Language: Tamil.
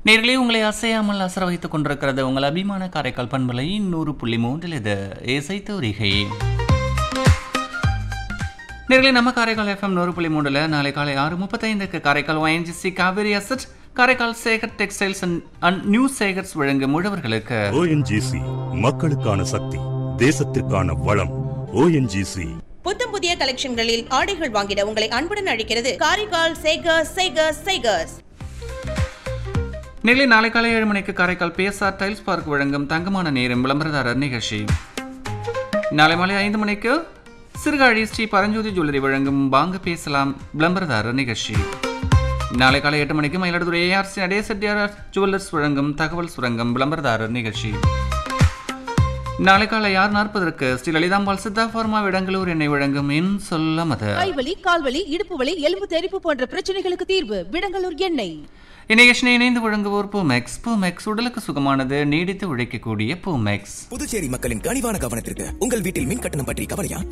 நேர்களே உங்களை அசையாமல் அசர வைத்துக் கொண்டிருக்கிறது உங்கள் அபிமான காரைக்கால் பண்பலை நூறு புள்ளி மூன்றில் இது இசை தோரிகை நேர்களே நம்ம காரைக்கால் எஃப்எம் நூறு புள்ளி மூன்றில் நாளை காலை ஆறு முப்பத்தைந்துக்கு Karaikal ONGC Cauvery asset Karaikal Sekar textiles and new Sekars வழங்கும் முழவர்களுக்கு ஓஎன்ஜிசி மக்களுக்கான சக்தி தேசத்திற்கான வளம் ஓஎன்ஜிசி புத்தம் புதிய கலெக்ஷன்களில் ஆடைகள் வாங்கிட உங்களை அன்புடன் அழைக்கிறது காரைக்கால் சேகர்ஸ் சேகர்ஸ் சேகர்ஸ் நேரில் நாளை காலை ஏழு மணிக்கு காரைக்கால் பிஎஸ்ஆர் டைல்ஸ் பார்க் வழங்கும் தங்கமான நேரம் விளம்பரதாரர் நிகழ்ச்சி நாளை மாலை ஐந்து மணிக்கு சிறுகாழி ஸ்ரீ பரஞ்சோதி ஜுவல்லரி வழங்கும் வாங்க பேசலாம் விளம்பரதாரர் நிகழ்ச்சி நாளை காலை எட்டு மணிக்கு மயிலாடுதுறை ஏஆர்சி நடே செட்டியார் ஜுவல்லர்ஸ் வழங்கும் தகவல் சுரங்கம் விளம்பரதாரர் நிகழ்ச்சி நாளை காலை ஆறு நாற்பதற்கு ஸ்ரீ லலிதாம்பாள் சித்தா ஃபார்மா விடங்களூர் எண்ணெய் வழங்கும் என் சொல்ல மத கைவலி கால்வலி இடுப்பு வலி எலும்பு தெறிப்பு போன்ற பிரச்சனைகளுக்கு தீர்வு விடங்கலூர் எண்ணெய் இந்நிகழ்ச்சியை இணைந்து வழங்குவோர் பூமெக்ஸ் பூமெக்ஸ் உடலுக்கு சுகமானது நீடித்து உழைக்கக்கூடிய பூமெக்ஸ் புதுச்சேரி மக்களின் கனிவான கவனத்திற்கு உங்கள் வீட்டில் மின் கட்டணம் பற்றி கவலையா